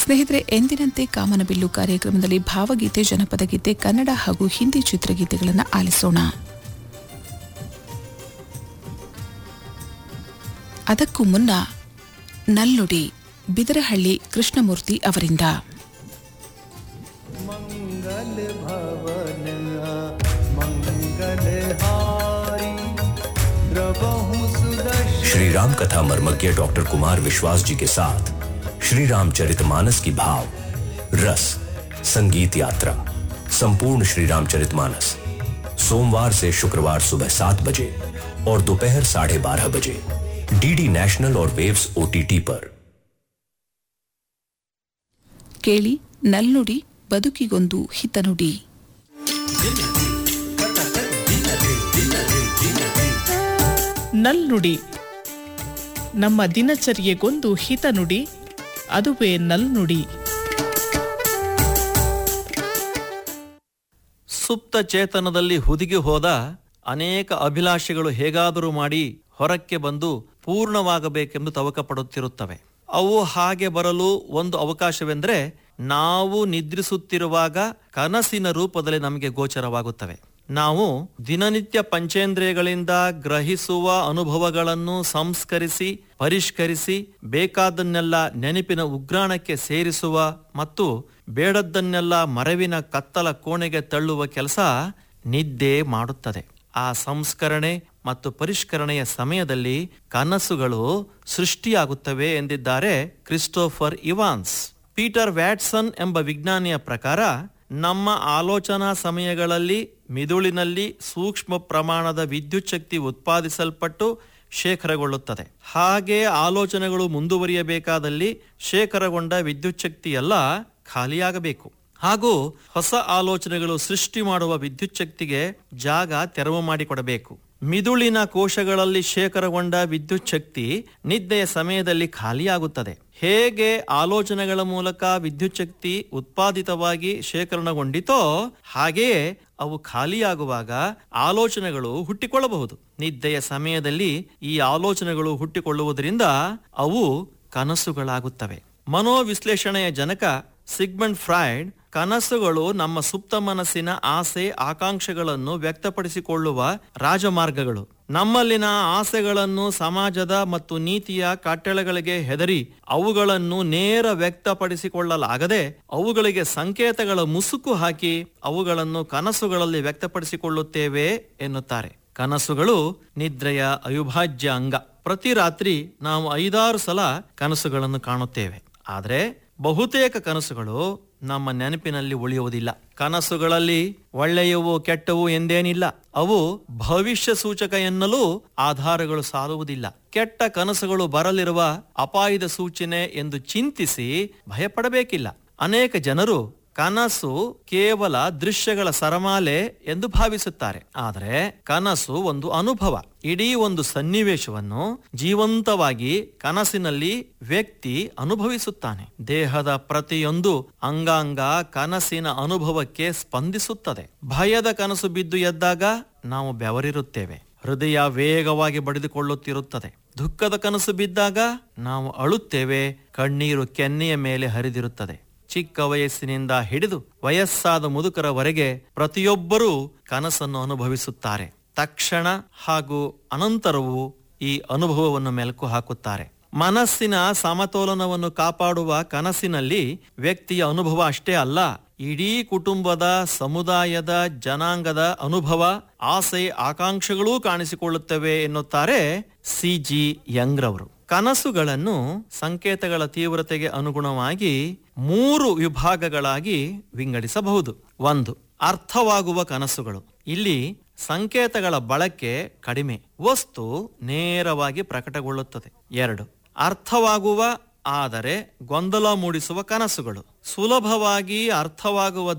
ಸ್ನೇಹಿತರೆ ಎಂದಿನಂತೆ ಕಾಮನಬಿಲ್ಲು ಕಾರ್ಯಕ್ರಮದಲ್ಲಿ ಭಾವಗೀತೆ ಜನಪದ ಗೀತೆ ಕನ್ನಡ ಹಾಗೂ ಹಿಂದಿ ಚಿತ್ರಗೀತೆಗಳನ್ನು ಆಲಿಸೋಣ ಅದಕ್ಕೂ ಮುನ್ನ ನಲ್ಲುಡಿ ಬಿದರಹಳ್ಳಿ ಕೃಷ್ಣಮೂರ್ತಿ ಅವರಿಂದ मंगल भवन मंगल हारी द्रवहु सुदर्शन श्री राम कथा मर्मज्ञ डॉक्टर कुमार विश्वास जी के साथ श्री रामचरितमानस की भाव रस संगीत यात्रा संपूर्ण श्री रामचरितमानस सोमवार से शुक्रवार सुबह सात बजे और दोपहर साढ़े बारह बजे डीडी नेशनल और वेव्स ओटीटी पर ಕೇಳಿ ನಲ್ನುಡಿ ಬದುಕಿಗೊಂದು ಹಿತನುಡಿ ನಲ್ನುಡಿ ನಮ್ಮ ದಿನಚರ್ಯೆಗೊಂದು ಹಿತನುಡಿ ಅದುವೇ ನಲ್ನುಡಿ ಸುಪ್ತ ಚೇತನದಲ್ಲಿ ಹುದುಗಿ ಹೋದ ಅನೇಕ ಅಭಿಲಾಷೆಗಳು ಹೇಗಾದರೂ ಮಾಡಿ ಹೊರಕ್ಕೆ ಬಂದು ಪೂರ್ಣವಾಗಬೇಕೆಂದು ತವಕ ಪಡುತ್ತಿರುತ್ತವೆ ಅವು ಹಾಗೆ ಬರಲು ಒಂದು ಅವಕಾಶವೆಂದರೆ ನಾವು ನಿದ್ರಿಸುತ್ತಿರುವಾಗ ಕನಸಿನ ರೂಪದಲ್ಲಿ ನಮಗೆ ಗೋಚರವಾಗುತ್ತವೆ ನಾವು ದಿನನಿತ್ಯ ಪಂಚೇಂದ್ರಿಯಗಳಿಂದ ಗ್ರಹಿಸುವ ಅನುಭವಗಳನ್ನು ಸಂಸ್ಕರಿಸಿ ಪರಿಷ್ಕರಿಸಿ ಬೇಕಾದನ್ನೆಲ್ಲ ನೆನಪಿನ ಉಗ್ರಾಣಕ್ಕೆ ಸೇರಿಸುವ ಮತ್ತು ಬೇಡದ್ದನ್ನೆಲ್ಲ ಮರವಿನ ಕತ್ತಲ ಕೋಣೆಗೆ ತಳ್ಳುವ ಕೆಲಸ ನಿದ್ದೆ ಮಾಡುತ್ತದೆ ಆ ಸಂಸ್ಕರಣೆ ಮತ್ತು ಪರಿಷ್ಕರಣೆಯ ಸಮಯದಲ್ಲಿ ಕನಸುಗಳು ಸೃಷ್ಟಿಯಾಗುತ್ತವೆ ಎಂದಿದ್ದಾರೆ ಕ್ರಿಸ್ಟೋಫರ್ ಇವಾನ್ಸ್ ಪೀಟರ್ ವ್ಯಾಟ್ಸನ್ ಎಂಬ ವಿಜ್ಞಾನಿಯ ಪ್ರಕಾರ ನಮ್ಮ ಆಲೋಚನಾ ಸಮಯಗಳಲ್ಲಿ ಮಿದುಳಿನಲ್ಲಿ ಸೂಕ್ಷ್ಮ ಪ್ರಮಾಣದ ವಿದ್ಯುತ್ ಶಕ್ತಿ ಉತ್ಪಾದಿಸಲ್ಪಟ್ಟು ಶೇಖರಗೊಳ್ಳುತ್ತದೆ ಹಾಗೆ ಆಲೋಚನೆಗಳು ಮುಂದುವರಿಯಬೇಕಾದಲ್ಲಿ ಶೇಖರಗೊಂಡ ವಿದ್ಯುತ್ ಶಕ್ತಿಯೆಲ್ಲ ಖಾಲಿಯಾಗಬೇಕು ಹಾಗೂ ಹೊಸ ಆಲೋಚನೆಗಳು ಸೃಷ್ಟಿ ಮಾಡುವ ವಿದ್ಯುತ್ ಶಕ್ತಿಗೆ ಜಾಗ ತೆರವು ಮಾಡಿಕೊಡಬೇಕು ಮಿದುಳಿನ ಕೋಶಗಳಲ್ಲಿ ಶೇಖರಗೊಂಡ ವಿದ್ಯುತ್ ಶಕ್ತಿ ನಿದ್ದೆಯ ಸಮಯದಲ್ಲಿ ಖಾಲಿಯಾಗುತ್ತದೆ ಹೇಗೆ ಆಲೋಚನೆಗಳ ಮೂಲಕ ವಿದ್ಯುತ್ ಶಕ್ತಿ ಉತ್ಪಾದಿತವಾಗಿ ಶೇಖರಣಗೊಂಡಿತೋ ಹಾಗೆಯೇ ಅವು ಖಾಲಿಯಾಗುವಾಗ ಆಲೋಚನೆಗಳು ಹುಟ್ಟಿಕೊಳ್ಳಬಹುದು ನಿದ್ದೆಯ ಸಮಯದಲ್ಲಿ ಈ ಆಲೋಚನೆಗಳು ಹುಟ್ಟಿಕೊಳ್ಳುವುದರಿಂದ ಅವು ಕನಸುಗಳಾಗುತ್ತವೆ ಮನೋವಿಶ್ಲೇಷಣೆಯ ಜನಕ ಸಿಗ್ಮಂಡ್ ಫ್ರಾಯ್ಡ್ ಕನಸುಗಳು ನಮ್ಮ ಸುಪ್ತ ಮನಸ್ಸಿನ ಆಸೆ ಆಕಾಂಕ್ಷೆಗಳನ್ನು ವ್ಯಕ್ತಪಡಿಸಿಕೊಳ್ಳುವ ರಾಜಮಾರ್ಗಗಳು ನಮ್ಮಲ್ಲಿನ ಆಸೆಗಳನ್ನು ಸಮಾಜದ ಮತ್ತು ನೀತಿಯ ಕಟ್ಟಳೆಗಳಿಗೆ ಹೆದರಿ ಅವುಗಳನ್ನು ನೇರ ವ್ಯಕ್ತಪಡಿಸಿಕೊಳ್ಳಲಾಗದೆ ಅವುಗಳಿಗೆ ಸಂಕೇತಗಳ ಮುಸುಕು ಹಾಕಿ ಅವುಗಳನ್ನು ಕನಸುಗಳಲ್ಲಿ ವ್ಯಕ್ತಪಡಿಸಿಕೊಳ್ಳುತ್ತೇವೆ ಎನ್ನುತ್ತಾರೆ ಕನಸುಗಳು ನಿದ್ರೆಯ ಅವಿಭಾಜ್ಯ ಅಂಗ ಪ್ರತಿ ರಾತ್ರಿ ನಾವು ಐದಾರು ಸಲ ಕನಸುಗಳನ್ನು ಕಾಣುತ್ತೇವೆ ಆದರೆ ಬಹುತೇಕ ಕನಸುಗಳು ನಮ್ಮ ನೆನಪಿನಲ್ಲಿ ಉಳಿಯುವುದಿಲ್ಲ ಕನಸುಗಳಲ್ಲಿ ಒಳ್ಳೆಯವು ಕೆಟ್ಟವು ಎಂದೇನಿಲ್ಲ ಅವು ಭವಿಷ್ಯ ಸೂಚಕ ಎನ್ನಲು ಆಧಾರಗಳು ಸಾಲುವುದಿಲ್ಲ ಕೆಟ್ಟ ಕನಸುಗಳು ಬರಲಿರುವ ಅಪಾಯದ ಸೂಚನೆ ಎಂದು ಚಿಂತಿಸಿ ಭಯಪಡಬೇಕಿಲ್ಲ ಅನೇಕ ಜನರು ಕನಸು ಕೇವಲ ದೃಶ್ಯಗಳ ಸರಮಾಲೆ ಎಂದು ಭಾವಿಸುತ್ತಾರೆ ಆದರೆ ಕನಸು ಒಂದು ಅನುಭವ ಇಡೀ ಒಂದು ಸನ್ನಿವೇಶವನ್ನು ಜೀವಂತವಾಗಿ ಕನಸಿನಲ್ಲಿ ವ್ಯಕ್ತಿ ಅನುಭವಿಸುತ್ತಾನೆ ದೇಹದ ಪ್ರತಿಯೊಂದು ಅಂಗಾಂಗ ಕನಸಿನ ಅನುಭವಕ್ಕೆ ಸ್ಪಂದಿಸುತ್ತದೆ ಭಯದ ಕನಸು ಬಿದ್ದು ಎದ್ದಾಗ ನಾವು ಬೆವರಿರುತ್ತೇವೆ ಹೃದಯ ವೇಗವಾಗಿ ಬಡಿದುಕೊಳ್ಳುತ್ತಿರುತ್ತದೆ ದುಃಖದ ಕನಸು ಬಿದ್ದಾಗ ನಾವು ಅಳುತ್ತೇವೆ ಕಣ್ಣೀರು ಕೆನ್ನೆಯ ಮೇಲೆ ಹರಿದಿರುತ್ತದೆ ಚಿಕ್ಕ ವಯಸ್ಸಿನಿಂದ ಹಿಡಿದು ವಯಸ್ಸಾದ ಮುದುಕರವರೆಗೆ ಪ್ರತಿಯೊಬ್ಬರೂ ಕನಸನ್ನು ಅನುಭವಿಸುತ್ತಾರೆ ತಕ್ಷಣ ಹಾಗೂ ಅನಂತರವೂ ಈ ಅನುಭವವನ್ನು ಮೆಲುಕು ಹಾಕುತ್ತಾರೆ ಮನಸ್ಸಿನ ಸಮತೋಲನವನ್ನು ಕಾಪಾಡುವ ಕನಸಿನಲ್ಲಿ ವ್ಯಕ್ತಿಯ ಅನುಭವ ಅಷ್ಟೇ ಅಲ್ಲ ಇಡೀ ಕುಟುಂಬದ ಸಮುದಾಯದ ಜನಾಂಗದ ಅನುಭವ ಆಸೆ ಆಕಾಂಕ್ಷೆಗಳೂ ಕಾಣಿಸಿಕೊಳ್ಳುತ್ತವೆ ಎನ್ನುತ್ತಾರೆ ಸಿ ಜಿ ಯಂಗ್ರವರು ಕನಸುಗಳನ್ನು ಸಂಕೇತಗಳ ತೀವ್ರತೆಗೆ ಅನುಗುಣವಾಗಿ ಮೂರು ವಿಭಾಗಗಳಾಗಿ ವಿಂಗಡಿಸಬಹುದು ಒಂದು ಅರ್ಥವಾಗುವ ಕನಸುಗಳು ಇಲ್ಲಿ ಸಂಕೇತಗಳ ಬಳಕೆ ಕಡಿಮೆ ವಸ್ತು ನೇರವಾಗಿ ಪ್ರಕಟಗೊಳ್ಳುತ್ತದೆ ಎರಡು ಅರ್ಥವಾಗುವ ಆದರೆ ಗೊಂದಲ ಮೂಡಿಸುವ ಕನಸುಗಳು ಸುಲಭವಾಗಿ ಅರ್ಥವಾಗುವ